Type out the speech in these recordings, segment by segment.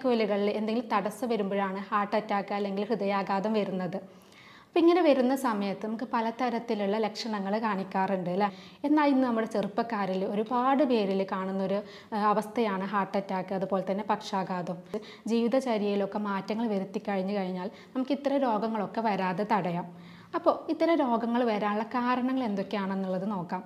രക്തക്കുഴലുകളിൽ എന്തെങ്കിലും തടസ്സം വരുമ്പോഴാണ് ഹാർട്ട് അറ്റാക്ക് അല്ലെങ്കിൽ ഹൃദയാഘാതം വരുന്നത് അപ്പം ഇങ്ങനെ വരുന്ന സമയത്ത് നമുക്ക് പലതരത്തിലുള്ള ലക്ഷണങ്ങൾ കാണിക്കാറുണ്ട് അല്ലേ എന്നാൽ ഇന്ന് നമ്മുടെ ചെറുപ്പക്കാരിൽ ഒരുപാട് പേരിൽ കാണുന്നൊരു ആ, അവസ്ഥയാണ് ഹാർട്ട് അറ്റാക്ക് അതുപോലെ തന്നെ പക്ഷാഘാതം ജീവിതചര്യയിലൊക്കെ മാറ്റങ്ങൾ വരുത്തി കഴിഞ്ഞു കഴിഞ്ഞാൽ നമുക്ക് ഇത്തരം രോഗങ്ങളൊക്കെ വരാതെ തടയാം അപ്പോൾ ഇത്തരം രോഗങ്ങൾ വരാനുള്ള കാരണങ്ങൾ എന്തൊക്കെയാണെന്നുള്ളത് നോക്കാം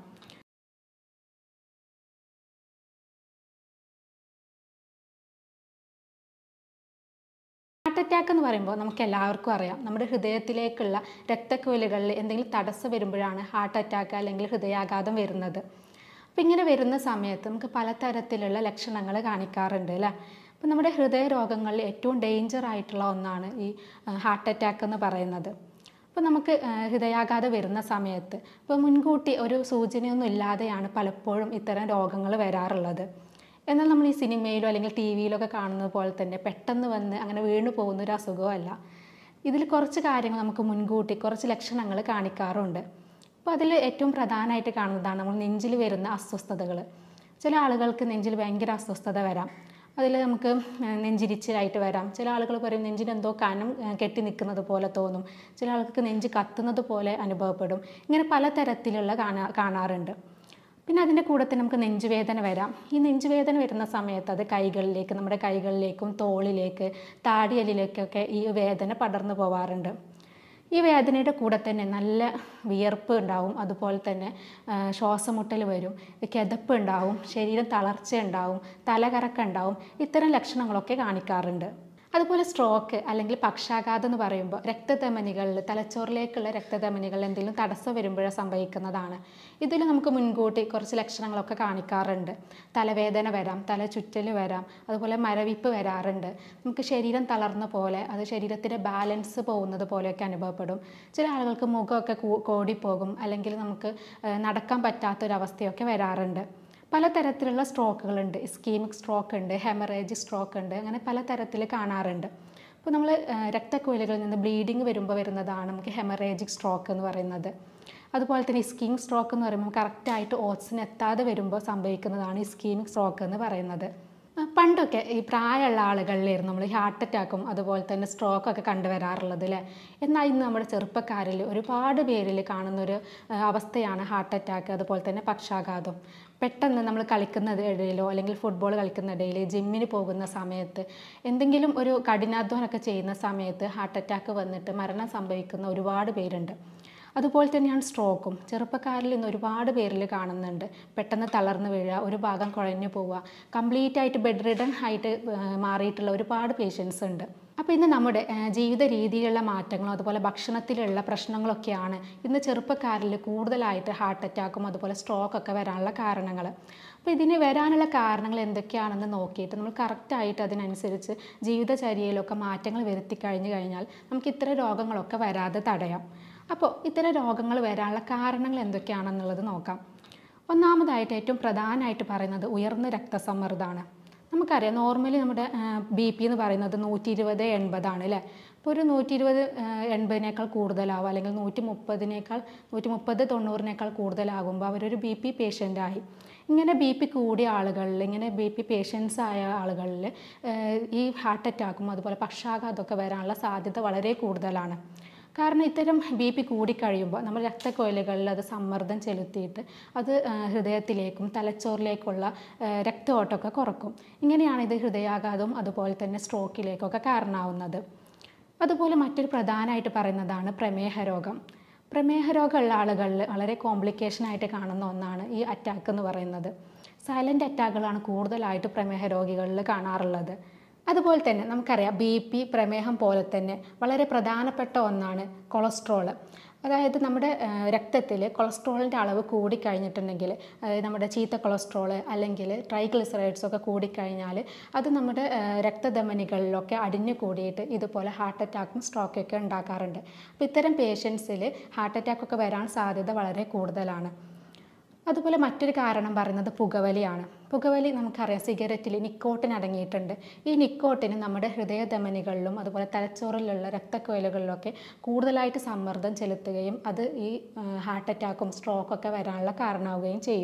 ഹാർട്ട് അറ്റാക്ക് എന്ന് പറയുമ്പോൾ നമുക്ക് എല്ലാവർക്കും അറിയാം നമ്മുടെ ഹൃദയത്തിലേക്കുള്ള രക്തക്കുഴലുകളിൽ എന്തെങ്കിലും തടസ്സം വരുമ്പോഴാണ് ഹാർട്ട് അറ്റാക്ക് അല്ലെങ്കിൽ ഹൃദയാഘാതം വരുന്നത് അപ്പം ഇങ്ങനെ വരുന്ന സമയത്ത് നമുക്ക് പലതരത്തിലുള്ള ലക്ഷണങ്ങൾ കാണിക്കാറുണ്ട് അല്ലേ അപ്പം നമ്മുടെ ഹൃദയ രോഗങ്ങളിൽ ഏറ്റവും ഡേഞ്ചർ ആയിട്ടുള്ള ഒന്നാണ് ഈ ഹാർട്ട് അറ്റാക്ക് എന്ന് പറയുന്നത് അപ്പോൾ നമുക്ക് ആ, ഹൃദയാഘാതം വരുന്ന സമയത്ത് ഇപ്പോൾ മുൻകൂട്ടി ഒരു സൂചനയൊന്നും ഇല്ലാതെയാണ് പലപ്പോഴും ഇത്തരം രോഗങ്ങൾ വരാറുള്ളത് എന്നാൽ നമ്മൾ ഈ സിനിമയിലോ അല്ലെങ്കിൽ ടി വിയിലൊക്കെ കാണുന്നത് പോലെ തന്നെ പെട്ടെന്ന് വന്ന് അങ്ങനെ വീണു പോകുന്ന ഒരു അസുഖമല്ല ഇതിൽ കുറച്ച് കാര്യങ്ങൾ നമുക്ക് മുൻകൂട്ടി കുറച്ച് ലക്ഷണങ്ങൾ കാണിക്കാറുണ്ട് അപ്പോൾ അതിൽ ഏറ്റവും പ്രധാനമായിട്ട് കാണുന്നതാണ് നമ്മൾ നെഞ്ചിൽ വരുന്ന അസ്വസ്ഥതകൾ ചില ആളുകൾക്ക് നെഞ്ചിൽ ഭയങ്കര അസ്വസ്ഥത വരാം അതിൽ നമുക്ക് ഏഹ്, നെഞ്ചിരിച്ചിലായിട്ട് വരാം ചില ആളുകൾ പറയും നെഞ്ചിന് എന്തോ കനം ഏഹ്, കെട്ടി നിൽക്കുന്നത് പോലെ തോന്നും ചില ആൾക്ക് നെഞ്ച് കത്തുന്നത് പോലെ അനുഭവപ്പെടും ഇങ്ങനെ പലതരത്തിലുള്ള കാണാ കാണാറുണ്ട് പിന്നെ അതിൻ്റെ കൂടെ തന്നെ നമുക്ക് നെഞ്ചുവേദന വരാം ഈ നെഞ്ചുവേദന വരുന്ന സമയത്ത് അത് കൈകളിലേക്ക് നമ്മുടെ കൈകളിലേക്കും തോളിലേക്ക് താടിയലിലേക്കൊക്കെ ഈ വേദന പടർന്നു പോവാറുണ്ട് ഈ വേദനയുടെ കൂടെ തന്നെ നല്ല വിയർപ്പ് ഉണ്ടാവും അതുപോലെ തന്നെ ആ, ശ്വാസമുട്ടൽ വരും കിതപ്പ് ഉണ്ടാവും ശരീരം തളർച്ച ഉണ്ടാവും തലകറക്കം ഉണ്ടാവും ഇത്തരം ലക്ഷണങ്ങളൊക്കെ കാണിക്കാറുണ്ട് അതുപോലെ സ്ട്രോക്ക് അല്ലെങ്കിൽ പക്ഷാഘാതം എന്ന് പറയുമ്പോൾ രക്തധമനികളിൽ തലച്ചോറിലേക്കുള്ള രക്തധമനികളിൽ എന്തെങ്കിലും തടസ്സം വരുമ്പോഴേ സംഭവിക്കുന്നതാണ് ഇതിൽ നമുക്ക് മുൻകൂട്ടി കുറച്ച് ലക്ഷണങ്ങളൊക്കെ കാണിക്കാറുണ്ട് തലവേദന വരാം തല ചുറ്റൽ വരാം അതുപോലെ മരവിപ്പ് വരാറുണ്ട് നമുക്ക് ശരീരം തളർന്ന പോലെ അത് ശരീരത്തിൻ്റെ ബാലൻസ് പോകുന്നത് പോലെയൊക്കെ അനുഭവപ്പെടും ചില ആളുകൾക്ക് മുഖമൊക്കെ കൂ- കോടിപ്പോകും അല്ലെങ്കിൽ നമുക്ക് ഏഹ്, നടക്കാൻ പറ്റാത്തൊരവസ്ഥയൊക്കെ വരാറുണ്ട് പലതരത്തിലുള്ള സ്ട്രോക്കുകളുണ്ട് ഇസ്കീമിക് സ്ട്രോക്ക് ഉണ്ട് ഹെമറേജ് സ്ട്രോക്ക് ഉണ്ട് അങ്ങനെ പലതരത്തിൽ കാണാറുണ്ട് അപ്പോൾ നമ്മൾ രക്തക്കുഴലുകളിൽ നിന്ന് ബ്ലീഡിങ് വരുമ്പോൾ വരുന്നതാണ് നമുക്ക് ഹെമറേജിക് സ്ട്രോക്ക് എന്ന് പറയുന്നത് അതുപോലെ തന്നെ ഇസ്കീമിക് സ്ട്രോക്ക് എന്ന് പറയുമ്പോൾ കറക്റ്റായിട്ട് ഓക്സിജൻ എത്താതെ വരുമ്പോൾ സംഭവിക്കുന്നതാണ് ഇസ്കീമിക് സ്ട്രോക്ക് എന്ന് പറയുന്നത് ആ, പണ്ടൊക്കെ ഈ പ്രായമുള്ള ആളുകളിലായിരുന്നു നമ്മൾ ഹാർട്ട് അറ്റാക്കും അതുപോലെ തന്നെ സ്ട്രോക്കൊക്കെ കണ്ടുവരാറുള്ളത് അല്ലേ എന്നാൽ ഇന്ന് നമ്മുടെ ചെറുപ്പക്കാരിൽ ഒരുപാട് പേരിൽ കാണുന്നൊരു ആ, അവസ്ഥയാണ് ഹാർട്ട് അറ്റാക്ക് അതുപോലെ തന്നെ പക്ഷാഘാതം പെട്ടെന്ന് നമ്മൾ കളിക്കുന്നത് ഇടയിലോ അല്ലെങ്കിൽ ഫുട്ബോൾ കളിക്കുന്ന ഇടയിൽ ജിമ്മിന് പോകുന്ന സമയത്ത് എന്തെങ്കിലും ഒരു കഠിനാധ്വാനമൊക്കെ ചെയ്യുന്ന സമയത്ത് ഹാർട്ട് അറ്റാക്ക് വന്നിട്ട് മരണം സംഭവിക്കുന്ന ഒരുപാട് പേരുണ്ട് അതുപോലെ തന്നെയാണ് സ്ട്രോക്കും ചെറുപ്പക്കാരിൽ ഇന്ന് ഒരുപാട് പേരിൽ കാണുന്നുണ്ട് പെട്ടെന്ന് തളർന്നു വീഴുക ഒരു ഭാഗം കുഴഞ്ഞു പോവുക കംപ്ലീറ്റ് ആയിട്ട് ബെഡ് റിഡൺ ആയിട്ട് ആ, മാറിയിട്ടുള്ള ഒരുപാട് പേഷ്യൻസ് ഉണ്ട് അപ്പോൾ ഇന്ന് നമ്മുടെ ആ, ജീവിത രീതിയിലുള്ള മാറ്റങ്ങളും അതുപോലെ ഭക്ഷണത്തിലുള്ള പ്രശ്നങ്ങളൊക്കെയാണ് ഇന്ന് ചെറുപ്പക്കാരിൽ കൂടുതലായിട്ട് ഹാർട്ട് അറ്റാക്കും അതുപോലെ സ്ട്രോക്ക് ഒക്കെ വരാനുള്ള കാരണങ്ങൾ അപ്പോൾ ഇതിന് വരാനുള്ള കാരണങ്ങൾ എന്തൊക്കെയാണെന്ന് നോക്കിയിട്ട് നമ്മൾ കറക്റ്റായിട്ട് അതിനനുസരിച്ച് ജീവിതചര്യയിലൊക്കെ മാറ്റങ്ങൾ വരുത്തി കഴിഞ്ഞു കഴിഞ്ഞാൽ നമുക്ക് ഇത്തരം രോഗങ്ങളൊക്കെ വരാതെ തടയാം അപ്പോൾ ഇത്തരം രോഗങ്ങൾ വരാനുള്ള കാരണങ്ങൾ എന്തൊക്കെയാണെന്നുള്ളത് നോക്കാം ഒന്നാമതായിട്ട് ഏറ്റവും പ്രധാനമായിട്ട് പറയുന്നത് ഉയർന്ന രക്തസമ്മർദ്ദമാണ് നമുക്കറിയാം നോർമലി നമ്മുടെ ബി പി എന്ന് പറയുന്നത് നൂറ്റി ഇരുപത് എൺപതാണ് അല്ലേ അപ്പോൾ ഒരു നൂറ്റി ഇരുപത് എൺപതിനേക്കാൾ കൂടുതലാവും അല്ലെങ്കിൽ നൂറ്റി മുപ്പതിനേക്കാൾ നൂറ്റി മുപ്പത് തൊണ്ണൂറിനേക്കാൾ കൂടുതലാകുമ്പോൾ അവരൊരു ബി പി പേഷ്യൻ്റായി ഇങ്ങനെ ബി പി കൂടിയ ആളുകളിൽ ഇങ്ങനെ ബി പി പേഷ്യൻസ് ആയ ആളുകളിൽ ഈ ഹാർട്ട് അറ്റാക്കും അതുപോലെ പക്ഷാഘാതമൊക്കെ വരാനുള്ള സാധ്യത വളരെ കൂടുതലാണ് കാരണം ഇത്തരം ബി പി കൂടിക്കഴിയുമ്പോൾ നമ്മൾ രക്തക്കൊയിലുകളിൽ അത് സമ്മർദ്ദം ചെലുത്തിയിട്ട് അത് ആ, ഹൃദയത്തിലേക്കും തലച്ചോറിലേക്കുള്ള ആ, രക്തഓട്ടമൊക്കെ കുറക്കും ഇങ്ങനെയാണ് ഇത് ഹൃദയാഘാതവും അതുപോലെ തന്നെ സ്ട്രോക്കിലേക്കൊക്കെ കാരണമാവുന്നത് അതുപോലെ മറ്റൊരു പ്രധാനമായിട്ട് പറയുന്നതാണ് പ്രമേഹ രോഗം പ്രമേഹ രോഗമുള്ള ആളുകളിൽ വളരെ കോംപ്ലിക്കേഷൻ ആയിട്ട് കാണുന്ന ഒന്നാണ് ഈ അറ്റാക്ക് എന്ന് പറയുന്നത് സൈലൻ്റ് അറ്റാക്കുകളാണ് കൂടുതലായിട്ട് പ്രമേഹ രോഗികളിൽ കാണാറുള്ളത് അതുപോലെ തന്നെ നമുക്കറിയാം ബി പി പ്രമേഹം പോലെ തന്നെ വളരെ പ്രധാനപ്പെട്ട ഒന്നാണ് കൊളസ്ട്രോള് അതായത് നമ്മുടെ രക്തത്തിൽ കൊളസ്ട്രോളിൻ്റെ അളവ് കൂടിക്കഴിഞ്ഞിട്ടുണ്ടെങ്കിൽ അതായത് നമ്മുടെ ചീത്ത കൊളസ്ട്രോള് അല്ലെങ്കിൽ ട്രൈഗ്ലിസറൈഡ്സ് ഒക്കെ കൂടിക്കഴിഞ്ഞാൽ അത് നമ്മുടെ ആ, രക്തധമനികളിലൊക്കെ അടിഞ്ഞു കൂടിയിട്ട് ഇതുപോലെ ഹാർട്ട് അറ്റാക്കും സ്ട്രോക്കൊക്കെ ഉണ്ടാക്കാറുണ്ട് അപ്പോൾ ഇത്തരം പേഷ്യൻസിൽ ഹാർട്ട് അറ്റാക്കൊക്കെ വരാൻ സാധ്യത വളരെ കൂടുതലാണ് അതുപോലെ മറ്റൊരു കാരണം പറയുന്നത് പുകവലിയാണ് പുകവലി നമുക്കറിയാം സിഗരറ്റിൽ നിക്കോട്ടിൻ അടങ്ങിയിട്ടുണ്ട് ഈ നിക്കോട്ടിന് നമ്മുടെ ഹൃദയധമനികളിലും അതുപോലെ തലച്ചോറിലുള്ള രക്തക്കൊയിലുകളിലൊക്കെ കൂടുതലായിട്ട് സമ്മർദ്ദം ചെലുത്തുകയും അത് ഈ ഹാർട്ട് അറ്റാക്കും സ്ട്രോക്കൊക്കെ വരാനുള്ള കാരണമാവുകയും ചെയ്യും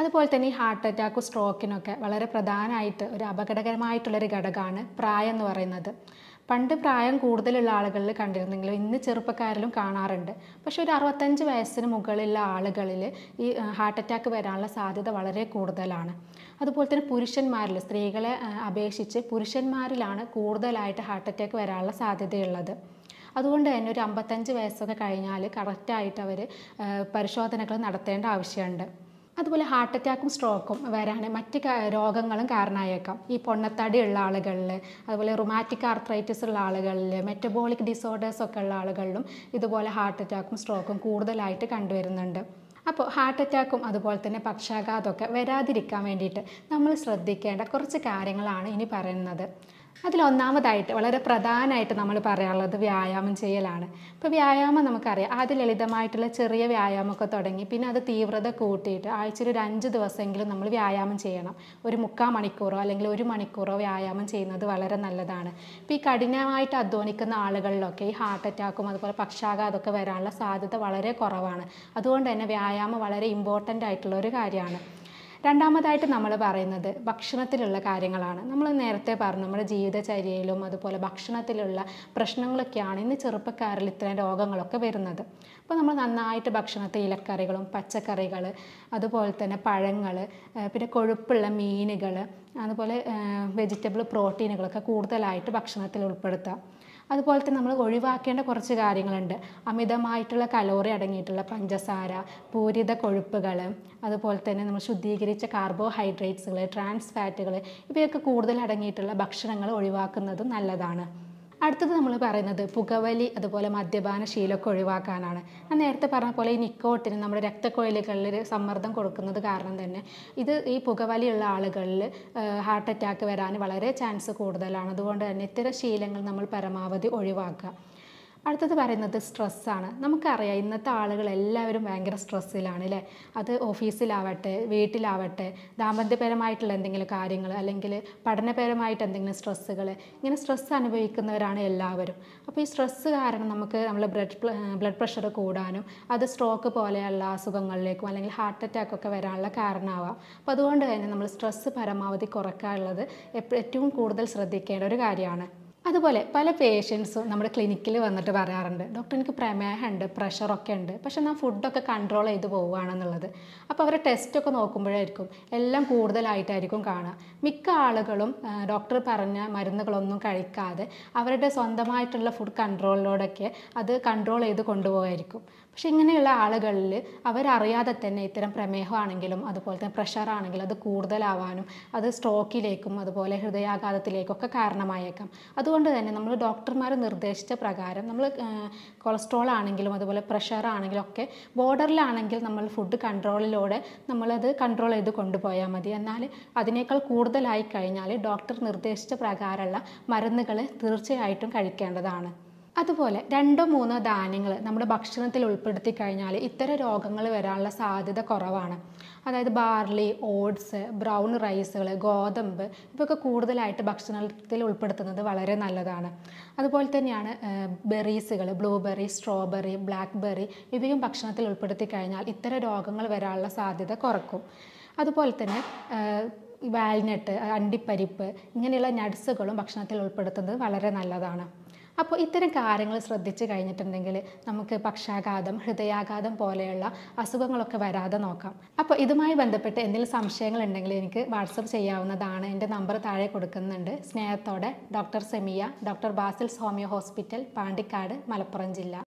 അതുപോലെ തന്നെ ഈ ഹാർട്ട് അറ്റാക്കും സ്ട്രോക്കിനൊക്കെ വളരെ പ്രധാനമായിട്ട് ഒരു അപകടകരമായിട്ടുള്ളൊരു ഘടകമാണ് പ്രായം എന്ന് പറയുന്നത് പണ്ട് പ്രായം കൂടുതലുള്ള ആളുകളിൽ കണ്ടിരുന്നെങ്കിലും ഇന്ന് ചെറുപ്പക്കാരിലും കാണാറുണ്ട് പക്ഷേ ഒരു അറുപത്തഞ്ച് വയസ്സിന് മുകളിലുള്ള ആളുകളിൽ ഈ ഹാർട്ട് അറ്റാക്ക് വരാനുള്ള സാധ്യത വളരെ കൂടുതലാണ് അതുപോലെ തന്നെ പുരുഷന്മാരിൽ സ്ത്രീകളെ ആ, അപേക്ഷിച്ച് പുരുഷന്മാരിലാണ് കൂടുതലായിട്ട് ഹാർട്ട് അറ്റാക്ക് വരാനുള്ള സാധ്യതയുള്ളത് അതുകൊണ്ട് തന്നെ ഒരു അമ്പത്തഞ്ച് വയസ്സൊക്കെ കഴിഞ്ഞാൽ കറക്റ്റായിട്ട് അവർ പരിശോധനകൾ നടത്തേണ്ട ആവശ്യമുണ്ട് അതുപോലെ ഹാർട്ട് അറ്റാക്കും സ്ട്രോക്കും വരാൻ മറ്റ് ക- രോഗങ്ങളും കാരണമായേക്കാം ഈ പൊണ്ണത്തടി ഉള്ള ആളുകളിൽ അതുപോലെ റുമാറ്റിക് ആർത്രൈറ്റിസ് ഉള്ള ആളുകളിൽ മെറ്റബോളിക് ഡിസോർഡേഴ്സ് ഒക്കെ ഉള്ള ആളുകളിലും ഇതുപോലെ ഹാർട്ട് അറ്റാക്കും സ്ട്രോക്കും കൂടുതലായിട്ട് കണ്ടുവരുന്നുണ്ട് അപ്പോൾ ഹാർട്ട് അറ്റാക്കും അതുപോലെ തന്നെ പക്ഷാഘാതമൊക്കെ വരാതിരിക്കാൻ വേണ്ടിയിട്ട് നമ്മൾ ശ്രദ്ധിക്കേണ്ട കുറച്ച് കാര്യങ്ങളാണ് ഇനി പറയുന്നത് അതിലൊന്നാമതായിട്ട് വളരെ പ്രധാനമായിട്ട് നമ്മൾ പറയാനുള്ളത് വ്യായാമം ചെയ്യലാണ് ഇപ്പോൾ വ്യായാമം നമുക്കറിയാം ആദ്യം ലളിതമായിട്ടുള്ള ചെറിയ വ്യായാമമൊക്കെ തുടങ്ങി പിന്നെ അത് തീവ്രത കൂട്ടിയിട്ട് ആഴ്ചയിൽ ഒരു അഞ്ച് ദിവസമെങ്കിലും നമ്മൾ വ്യായാമം ചെയ്യണം ഒരു മുക്കാൽ മണിക്കൂറോ അല്ലെങ്കിൽ ഒരു മണിക്കൂറോ വ്യായാമം ചെയ്യുന്നത് വളരെ നല്ലതാണ് ഇപ്പോൾ ഈ കഠിനമായിട്ട് അധ്വാനിക്കുന്ന ആളുകളിലൊക്കെ ഈ ഹാർട്ട് അറ്റാക്കും അതുപോലെ പക്ഷാഘാതമൊക്കെ വരാനുള്ള സാധ്യത വളരെ കുറവാണ് അതുകൊണ്ട് തന്നെ വ്യായാമം വളരെ ഇമ്പോർട്ടൻ്റ് ആയിട്ടുള്ള ഒരു കാര്യമാണ് രണ്ടാമതായിട്ട് നമ്മൾ പറയുന്നത് ഭക്ഷണത്തിലുള്ള കാര്യങ്ങളാണ് നമ്മൾ നേരത്തെ പറഞ്ഞു നമ്മുടെ ജീവിതചര്യയിലും അതുപോലെ ഭക്ഷണത്തിലുള്ള പ്രശ്നങ്ങളൊക്കെയാണ് ഇന്ന് ചെറുപ്പക്കാരിൽ ഇത്തരം രോഗങ്ങളൊക്കെ വരുന്നത് അപ്പോൾ നമ്മൾ നന്നായിട്ട് ഭക്ഷണത്തിൽ ഇലക്കറികളും പച്ചക്കറികൾ അതുപോലെ തന്നെ പഴങ്ങൾ പിന്നെ കൊഴുപ്പുള്ള മീനുകൾ അതുപോലെ വെജിറ്റബിൾ പ്രോട്ടീനുകളൊക്കെ കൂടുതലായിട്ട് ഭക്ഷണത്തിൽ ഉൾപ്പെടുത്തുക അതുപോലെ തന്നെ നമ്മൾ ഒഴിവാക്കേണ്ട കുറച്ച് കാര്യങ്ങളുണ്ട് അമിതമായിട്ടുള്ള കലോറി അടങ്ങിയിട്ടുള്ള പഞ്ചസാര പൂരിത കൊഴുപ്പുകൾ അതുപോലെ തന്നെ നമ്മൾ ശുദ്ധീകരിച്ച കാർബോഹൈഡ്രേറ്റ്സുകൾ ട്രാൻസ് ഫാറ്റുകൾ ഇവയൊക്കെ കൂടുതൽ അടങ്ങിയിട്ടുള്ള ഭക്ഷണങ്ങൾ ഒഴിവാക്കുന്നതും നല്ലതാണ് അടുത്തത് നമ്മൾ പറയുന്നത് പുകവലി അതുപോലെ മദ്യപാന ശീലമൊക്കെ ഒഴിവാക്കാനാണ് ഞാൻ നേരത്തെ പറഞ്ഞ പോലെ ഈ നിക്കോട്ടിന് നമ്മുടെ രക്തക്കൊഴലുകളിൽ സമ്മർദ്ദം കൊടുക്കുന്നത് കാരണം തന്നെ ഇത് ഈ പുകവലിയുള്ള ആളുകളിൽ ഹാർട്ട് അറ്റാക്ക് വരാൻ വളരെ ചാൻസ് കൂടുതലാണ് അതുകൊണ്ട് തന്നെ ഇത്തരം ശീലങ്ങൾ നമ്മൾ പരമാവധി ഒഴിവാക്കുക അടുത്തത് പറയുന്നത് സ്ട്രെസ്സാണ് നമുക്കറിയാം ഇന്നത്തെ ആളുകൾ എല്ലാവരും ഭയങ്കര സ്ട്രെസ്സിലാണ് അല്ലേ അത് ഓഫീസിലാവട്ടെ വീട്ടിലാവട്ടെ ദാമ്പത്യപരമായിട്ടുള്ള എന്തെങ്കിലും കാര്യങ്ങൾ അല്ലെങ്കിൽ പഠനപരമായിട്ട് എന്തെങ്കിലും സ്ട്രെസ്സുകൾ ഇങ്ങനെ സ്ട്രെസ്സ് അനുഭവിക്കുന്നവരാണ് എല്ലാവരും അപ്പോൾ ഈ സ്ട്രെസ്സ് കാരണം നമുക്ക് നമ്മളെ ബ്ലഡ് ബ്ലഡ് പ്രഷർ കൂടാനും അത് സ്ട്രോക്ക് പോലെയുള്ള അസുഖങ്ങളിലേക്കും അല്ലെങ്കിൽ ഹാർട്ട് അറ്റാക്ക് ഒക്കെ വരാനുള്ള കാരണമാവാം അപ്പോൾ അതുകൊണ്ട് തന്നെ നമ്മൾ സ്ട്രെസ്സ് പരമാവധി കുറയ്ക്കാനുള്ളത് എപ്പ- ഏറ്റവും കൂടുതൽ ശ്രദ്ധിക്കേണ്ട ഒരു കാര്യമാണ് അതുപോലെ പല പേഷ്യൻസും നമ്മുടെ ക്ലിനിക്കിൽ വന്നിട്ട് പറയാറുണ്ട് ഡോക്ടർ എനിക്ക് പ്രമേഹമുണ്ട് പ്രഷറൊക്കെ ഉണ്ട് പക്ഷെ ഞാൻ ഫുഡൊക്കെ കൺട്രോൾ ചെയ്ത് പോവുകയാണെന്നുള്ളത് അപ്പോൾ അവരെ ടെസ്റ്റൊക്കെ നോക്കുമ്പോഴായിരിക്കും എല്ലാം കൂടുതലായിട്ടായിരിക്കും കാണുക മിക്ക ആളുകളും ആ, ഡോക്ടർ പറഞ്ഞ മരുന്നുകളൊന്നും കഴിക്കാതെ അവരുടെ സ്വന്തമായിട്ടുള്ള ഫുഡ് കൺട്രോളിലൂടെയൊക്കെ അത് കൺട്രോൾ ചെയ്ത് കൊണ്ടുപോകായിരിക്കും പക്ഷെ ഇങ്ങനെയുള്ള ആളുകളിൽ അവരറിയാതെ തന്നെ ഇത്തരം പ്രമേഹമാണെങ്കിലും അതുപോലെ തന്നെ പ്രഷർ ആണെങ്കിലും അത് കൂടുതലാവാനും അത് സ്ട്രോക്കിലേക്കും അതുപോലെ ഹൃദയാഘാതത്തിലേക്കും ഒക്കെ കാരണമായേക്കാം അതുകൊണ്ട് തന്നെ നമ്മൾ ഡോക്ടർമാർ നിർദ്ദേശിച്ച പ്രകാരം നമ്മൾ കൊളസ്ട്രോൾ ആണെങ്കിലും അതുപോലെ പ്രഷർ ആണെങ്കിലും ഒക്കെ ബോർഡറിലാണെങ്കിൽ നമ്മൾ ഫുഡ് കൺട്രോളിലൂടെ നമ്മളത് കൺട്രോൾ ചെയ്ത് കൊണ്ടുപോയാൽ മതി എന്നാൽ അതിനേക്കാൾ കൂടുതലായി കഴിഞ്ഞാൽ ഡോക്ടർ നിർദ്ദേശിച്ച പ്രകാരമുള്ള മരുന്നുകൾ തീർച്ചയായിട്ടും കഴിക്കേണ്ടതാണ് അതുപോലെ രണ്ടോ മൂന്നോ ധാന്യങ്ങൾ നമ്മുടെ ഭക്ഷണത്തിൽ ഉൾപ്പെടുത്തി കഴിഞ്ഞാൽ ഇത്തരം രോഗങ്ങൾ വരാനുള്ള സാധ്യത കുറവാണ് അതായത് ബാർലി ഓട്സ് ബ്രൗൺ റൈസുകൾ ഗോതമ്പ് ഇവയൊക്കെ കൂടുതലായിട്ട് ഭക്ഷണത്തിൽ ഉൾപ്പെടുത്തുന്നത് വളരെ നല്ലതാണ് അതുപോലെ തന്നെയാണ് ബെറീസുകൾ ബ്ലൂബെറി സ്ട്രോബെറി ബ്ലാക്ക്ബെറി ഇവയും ഭക്ഷണത്തിൽ ഉൾപ്പെടുത്തി കഴിഞ്ഞാൽ ഇത്തരം രോഗങ്ങൾ വരാനുള്ള സാധ്യത കുറക്കും അതുപോലെ തന്നെ വാൽനട്ട് അണ്ടിപ്പരിപ്പ് ഇങ്ങനെയുള്ള നട്സുകളും ഭക്ഷണത്തിൽ ഉൾപ്പെടുത്തുന്നത് വളരെ നല്ലതാണ് അപ്പോൾ ഇത്തരം കാര്യങ്ങൾ ശ്രദ്ധിച്ചു കഴിഞ്ഞിട്ടുണ്ടെങ്കിൽ നമുക്ക് പക്ഷാഘാതം ഹൃദയാഘാതം പോലെയുള്ള അസുഖങ്ങളൊക്കെ വരാതെ നോക്കാം അപ്പോൾ ഇതുമായി ബന്ധപ്പെട്ട് എന്തെങ്കിലും സംശയങ്ങൾ ഉണ്ടെങ്കിൽ എനിക്ക് വാട്സപ്പ് ചെയ്യാവുന്നതാണ് എൻ്റെ നമ്പർ താഴെ കൊടുക്കുന്നുണ്ട് സ്നേഹത്തോടെ doctor Semiya doctor Basil's homeo hospital Pandikkad Malappuram ജില്ല